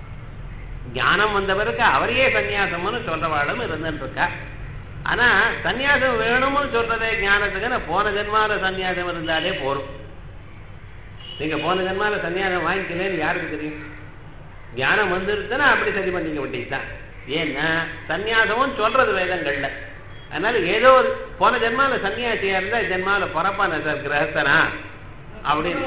ஞானம் வந்த பிறகு அவரையே சன்னியாசம்னு சொல்றவாளும் இருந்துட்டு இருக்கா ஆனா சன்னியாசம் வேணும்னு சொல்றதே ஞானத்துக்கு நான் போன ஜென்மால சன்னியாசம் இருந்தாலே போரும் நீங்க போன ஜென்மால சன்னியாசம் வாங்கிக்கலன்னு யாருக்கு தெரியும் ஞானம் வந்துருச்சுன்னா அப்படி சரி பண்ணிக்க வேண்டியதுதான் ஏன்னா சன்னியாசமும் சொல்றது வேதங்கள்ல அதனால ஏதோ ஒரு போன ஜென்மால சன்னியாசியா இருந்தா ஜென்மால பிறப்பான சார் கிரகஸ்தனா அப்படின்னு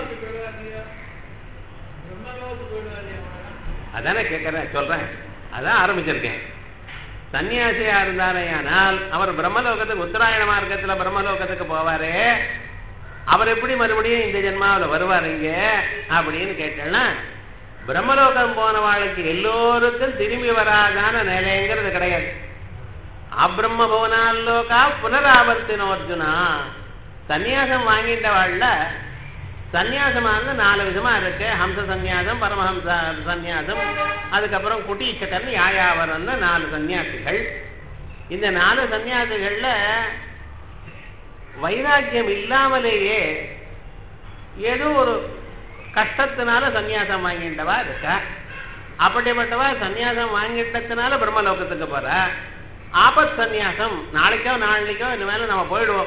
அதானே கேட்கறேன் சொல்றேன் அதான் ஆரம்பிச்சிருக்கேன் சன்னியாசியா இருந்தாரேயானால் அவர் பிரம்மலோகத்துக்கு உத்தராயண மார்க்கத்துல பிரம்மலோகத்துக்கு போவாரே அவர் எப்படி மறுபடியும் இந்த ஜென்மாவில் வருவார் இங்க அப்படின்னு கேட்டேன்னா பிரம்மலோகம் போனவாளுக்கு எல்லோருக்கும் திரும்பி வராதான நிலைங்கிறது கிடையாது அப்ரம்ம பவனாலோகா புனராவர்த்தின அர்ஜுனா சந்நியாசம் வாங்கிட்டவாள்ல சந்நியாசமானது நாலு விதமா இருக்கு ஹம்ச சந்நியாசம் பரமஹம்ச சந்நியாசம் அதுக்கப்புறம் குட்டீச்சகன் யாயாவரன்னு நாலு சந்நியாசிகள் இந்த நாலு சந்நியாசிகள்ல வைராக்கியம் இல்லாமலேயே ஏதோ ஒரு கஷ்டத்தினால சந்நியாசம் வாங்கிட்டவா இருக்கா அப்படிப்பட்டவா சந்நியாசம் வாங்கிட்டதுனால பிரம்மலோகத்துக்கு போறா ஆபத் சந்நியாசம் நாளைக்கோ நாளைக்கோ இந்த மேல நம்ம போயிடுவோம்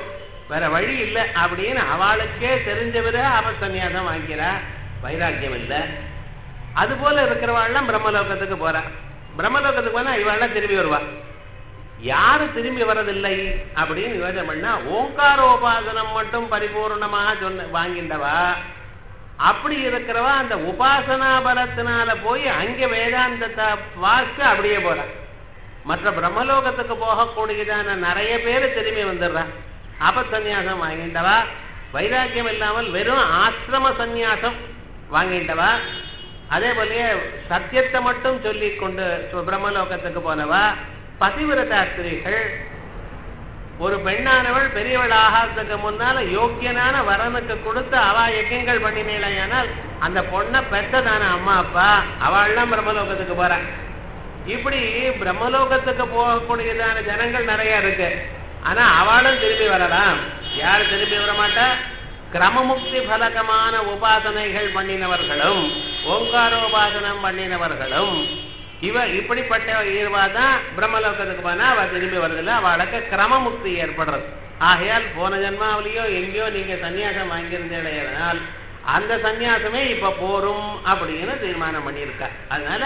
வேற வழி இல்லை அப்படின்னு அவளுக்கே தெரிஞ்சவரு ஆபசன்யாசம் வாங்கிறா வைராக்கியம் இல்லை அது போல இருக்கிறவாள்லாம் பிரம்மலோகத்துக்கு போறா பிரம்மலோகத்துக்கு போனா இவாள்லாம் திரும்பி வருவா யாரு திரும்பி வரதில்லை அப்படின்னு யோசனை பண்ணா ஓங்காரோபாசனம் மட்டும் பரிபூர்ணமாக சொன்ன வாங்கிண்டவா அப்படி இருக்கிறவா அந்த உபாசனா பலத்தினால போய் அங்க வேதாந்தத்தை வாசித்து அப்படியே போறா மற்ற பிரம்மலோகத்துக்கு போகக்கூடியதான நிறைய பேர் திரும்பி வந்துடுறான் ஆபசன்யாசம் வாங்கிட்டவா வைராக்கியம் இல்லாமல் வெறும் ஆசிரம சந்நியாசம் வாங்கிட்டவா அதே போலயே சத்தியத்தை மட்டும் சொல்லி கொண்டு பிரம்மலோகத்துக்கு போனவா பதிவிரதா ஸ்திரீகள் ஒரு பெண்ணானவள் பெரியவள் ஆகாததுக்கு முன்னால யோக்கியனான வரனுக்கு கொடுத்து அவ யஜ்யங்கள் பண்ணினேனால் அந்த பொண்ணை பெற்றதான அம்மா அப்பா அவள்லாம் பிரம்மலோகத்துக்கு போறா இப்படி பிரம்மலோகத்துக்கு போகக்கூடியதான ஜனங்கள் நிறைய இருக்கு ஆனா அவளும் திரும்பி வரலாம் யார் திரும்பி வர மாட்டா கிரமமுக்தி பலகமான உபாசனைகள் பண்ணினவர்களும் ஓங்காரோபாசனம் பண்ணினவர்களும் இவ இப்படிப்பட்ட ஈர்வா தான் பிரம்மலோகத்துக்கு போனா அவ திரும்பி வருதில்ல அவளுக்கு கிரமமுக்தி ஏற்படுறது ஆகையால் போன ஜென்மாவிலேயோ எங்கேயோ நீங்க சன்னியாசம் வாங்கியிருந்தீனால் அந்த சன்னியாசமே இப்ப போரும் அப்படின்னு தீர்மானம் பண்ணியிருக்கா அதனால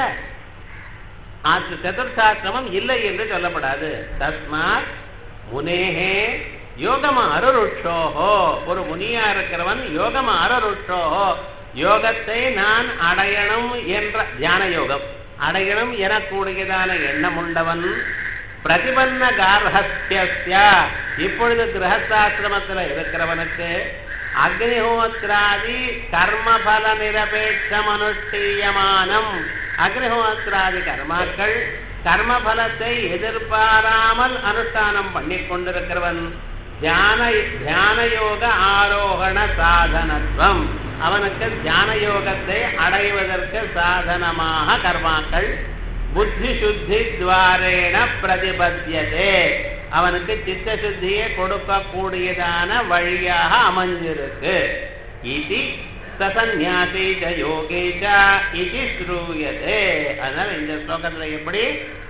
ஆற்று சதுர்த்தாசிரமம் இல்லை என்று சொல்லப்படாது தஸ்மாத் முனேகே யோகம அருருட்சோஹோ ஒரு முனியா இருக்கிறவன் யோகம அருருட்சோஹோ யோகத்தை நான் அடையணும் என்ற தியான யோகம் அடையணும் எனக்கூடியதான எண்ணம் உள்ளவன் பிரதிபன்ன கார்ஹஸ்திய இப்பொழுது கிரகஸ்தாசிரமத்தில் இருக்கிறவனுக்கு அக்னிஹோத்ராதி கர்மபல நிரபேட்சம் அனுஷ்டீயமானம் அக்னிஹோத்ராதி கர்மாக்கள் கர்மபலத்தை எதிர்பாராமல் அனுஷ்டானம் பண்ணி கொண்டிருக்கிறவன் தியான தியான யோக ஆரோகண சாதனத்துவம் அவனுக்கு தியான யோகத்தை அடைவதற்கு சாதனமாக கர்மாக்கள் புத்தி சுத்தி துவாரேன பிரதிபத்தியதே அவனுக்கு சித்த சுத்தியை கொடுக்கக்கூடியதான வழியாக அமைஞ்சிருக்கு இது சசன்யாசீச்ச யோகேச்ச இது ஸ்ரூயதே அதனால இந்த ஸ்லோகத்துல எப்படி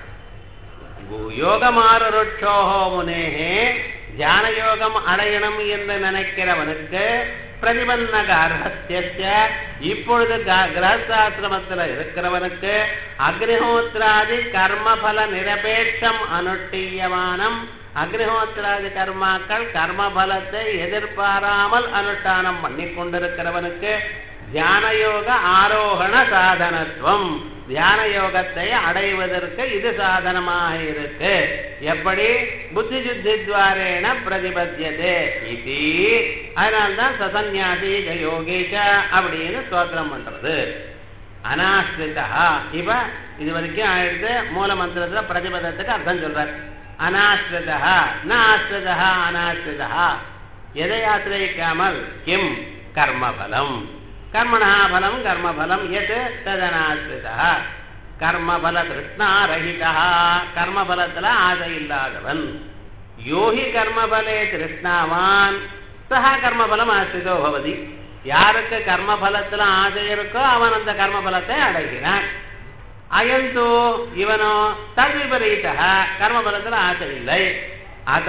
யோகமாறுருட்சோஹோ முனேகே தியான யோகம் அடையணும் என்று நினைக்கிறவனுக்கு பிரதிபன்னக அர்ஹத்திய இப்பொழுது கிரகசாசிரமத்தில் இருக்கிறவனுக்கு அக்னிஹோத்ராதி கர்மபல நிரபேட்சம் அனுஷ்டீயமானம் அக்னிஹோத்ராதி கர்மாக்கள் கர்மபலத்தை எதிர்பாராமல் அனுஷ்டானம் பண்ணி கொண்டிருக்கிறவனுக்கு தியான யோக ஆரோகண சாதனத்துவம் தியான யோகத்தை அடைவதற்கு இது சாதனமாக இருக்கு எப்படி புத்தி சுத்தி துவாரேன பிரதிபத்தியதே இது அதனால்தான் சசன்யாசி யோகேச்ச அப்படின்னு ஸ்தோத்திரம் பண்றது அனாஸ்ரிதா இப்ப இது வரைக்கும் ஆயிடுத்து மூல மந்திரத்துல பிரதிபதத்துக்கு அர்த்தம் சொல்றார் அனாஸ்ரிதா ந ஆஸ்ரிதா அனாஸ்ரிதா எதை ஆசிரியிக்காமல் கிம் கர்மபலம் கர்மணா பலம் கர்மபலம் எது ததனாசிரிதா கர்மபல திருஷ்ணாரகிதா கர்மபலத்துல ஆசை இல்லாதவன் யோகி கர்மபலே திருஷ்ணாவான் சஹா கர்மபலம் ஆசிரிதோ பவதி யாருக்கு கர்மபலத்துல ஆசை இருக்கோ அவன் அந்த கர்மபலத்தை அடைகிறான் அயந்தோ இவனோ தத் விபரீத கர்மபலத்துல ஆசை இல்லை அத்த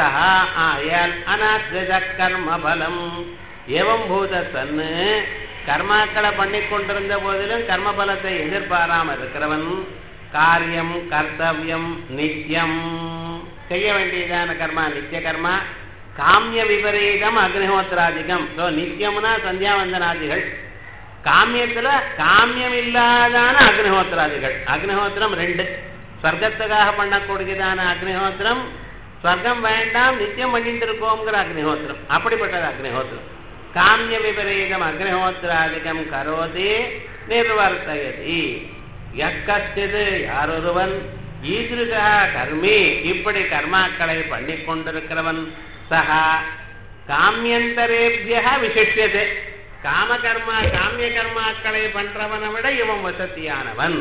ஆயல் அனாசிரித கர்மபலம் எவம் பூத சன்னு கர்மாக்களை பண்ணி கொண்டிருந்த போதிலும் கர்மபலத்தை எதிர்பாராம இருக்கிறவன் காரியம் கர்த்தவியம் நித்தியம் செய்ய வேண்டியதான கர்மா நித்திய கர்மா காமிய விபரீதம் அக்னிஹோத்திராதிகம் ஸோ நித்தியம்னா சந்தியாவந்தனாதிகள் காமியத்துல காமியம் இல்லாதான அக்னிஹோத்திராதிகள் அக்னிஹோத்திரம் ரெண்டு ஸ்வர்க்கத்துக்காக பண்ணக்கூடியதான அக்னிஹோத்திரம் ஸ்வர்க்கம் வேண்டாம் நித்தியம் பண்ணிட்டு இருக்கோங்கிற அக்னிஹோத்திரம் அப்படிப்பட்டது அக்னிஹோத்திரம் காமிய விபரீதம் அக்னிஹோத்திராதிகம் கரோதி நிர்வர்த்தயதி எக்கச்சிது யாரொருவன் ஈதிருகா கர்மி இப்படி கர்மாக்களை பண்ணி கொண்டிருக்கிறவன் சகா காமியந்தரேபிய விசிஷ்யது காமகர்மா காமிய கர்மாக்களை பண்றவனை விட இவன் வசதியானவன்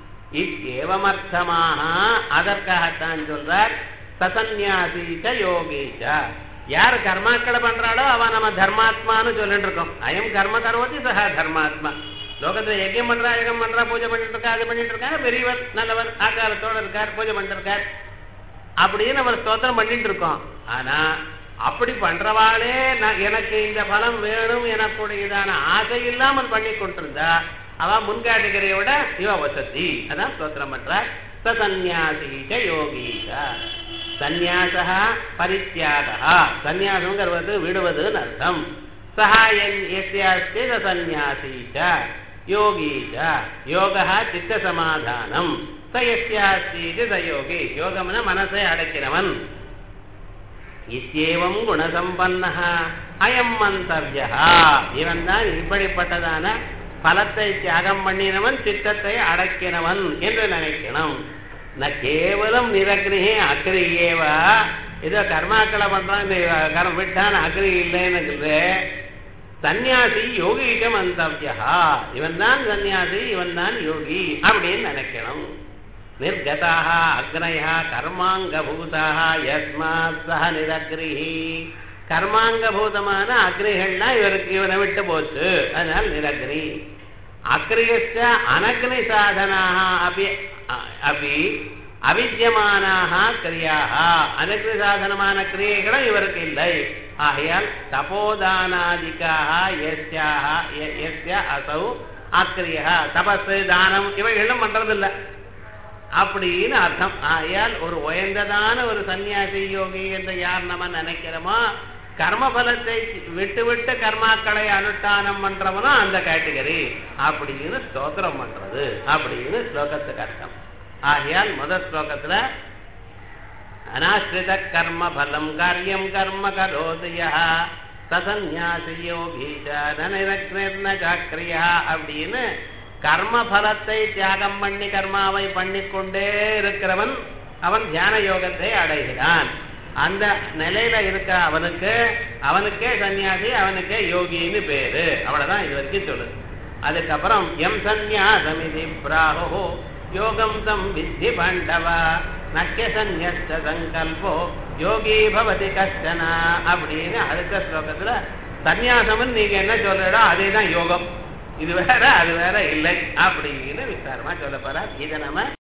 இத்தேவமர்த்தமாக அதற்காகத்தான் சொல்றார் சசன்யாசீச்ச யோகீச்ச யார் கர்மாக்களை பண்றாளோ அவன் நம்ம தர்மாத்மான்னு சொல்லிட்டு இருக்கோம் அயம் கர்ம கரோதி சகா தர்மாத்மா லோகத்துல யஜ்யம் பண்றா யகம் பண்றா பூஜை பண்ணிட்டு இருக்கா அது பண்ணிட்டு இருக்காரு பெரியவர் நல்லவர் ஆகாரத்தோட இருக்கார் பூஜை பண்ணிட்டு இருக்கார் அப்படின்னு அவர் ஸ்தோத்திரம் பண்ணிட்டு இருக்கோம் ஆனா அப்படி பண்றவாளே நான் எனக்கு இந்த பலம் வேணும் எனக்குடையதான ஆசை இல்லாமல் பண்ணி கொண்டிருந்தா அவ முன்காட்டுகிறைய விட இவ வசதி அதான் ஸ்தோத்திரம் பண்ற சன்னியாசீச்ச யோகீச்ச சந்நியாசா பரித்தியாகா சந்நியாசங்கிறது விடுவதுன்னு அர்த்தம் சகாயன் எஸ்யாஸ்தி சந்நியாசீச்ச யோகீச்ச யோகா சித்த சமாதானம் ச எஸ்யாஸ்தி ச யோகி யோகம்னா மனசை அடக்கிறவன் இத்தியேவம் குணசம்பன்ன அயம் மந்தவியா இவன் தான் இப்படிப்பட்டதான பலத்தை தியாகம் பண்ணினவன் சித்தத்தை அடக்கினவன் என்று நினைக்கணும் ந கேவலம் நிரக்னிகே அக்ரியேவா ஏதோ கர்மாக்களை பண்றான் இந்த கர்ம விட்டான் அக்ரி இல்லைன்னு சன்னியாசி யோகிக மந்தவியா இவன் தான் சன்னியாசி இவன் தான் யோகி அப்படின்னு நினைக்கணும் நிர்கதாக அக்னயா கர்மாங்கபூதாக யஸ்மாத் சக நிரக்ரிஹி கர்மாங்கபூதமான அக்னிகள்னா இவருக்கு இவனை விட்டு போச்சு அதனால நிரக்னி அக்ரியஸ்ட அனக்னி சாதனாக அபி அபி அவித்தியமானாக கிரியாக அனக்னி சாதனமான கிரியைகளும் இவருக்கு இல்லை ஆகையால் தபோதானாதிக்காக எஸ்யாக எஸ்ய அசௌ அக்ரியா தபசு தானம் இவைகளும் பண்றதில்லை அப்படின்னு அர்த்தம் ஆகையால் ஒரு உயர்ந்ததான ஒரு சன்னியாசி யோகி என்று யார் நம்ம நினைக்கிறோமோ கர்மபலத்தை விட்டு விட்டு கர்மாக்களை அனுஷ்டானம் பண்றவனும் அந்த கேட்டகரி அப்படின்னு ஸ்தோத்திரம் பண்றது அப்படின்னு ஸ்லோகத்துக்கு அர்த்தம் ஆகையால் முதல் ஸ்லோகத்துல அனாஸ்ரித கர்ம பலம் காரியம் கர்ம கரோதயா சசன்யாசி யோகீச்ச சாக்கிரியா அப்படின்னு கர்ம பலத்தை தியாகம் பண்ணி கர்மாவை பண்ணிக்கொண்டே இருக்கிறவன் அவன் தியான யோகத்தை அடைகிறான் அந்த நிலையில இருக்கிற அவனுக்கு அவனுக்கே சன்னியாசி அவனுக்கே யோகின்னு பேரு அவ்வளவுதான் இது வரைக்கும் சொல்லுது அதுக்கப்புறம் எம் சந்நியாசமிதி பிராஹோ யோகம் தம் வித்தி பாண்டவா நக்கிய சந்நியஸ்த சங்கல்போ யோகி பவதி கஷ்டனா அப்படின்னு அடுத்த ஸ்லோகத்துல சந்நியாசம்னு நீங்க என்ன சொல்றடோ அதே தான் யோகம் இது வேற அது வேற இல்லை அப்படின்னு விசாரமா சொல்ல போறார் இதை நம்ம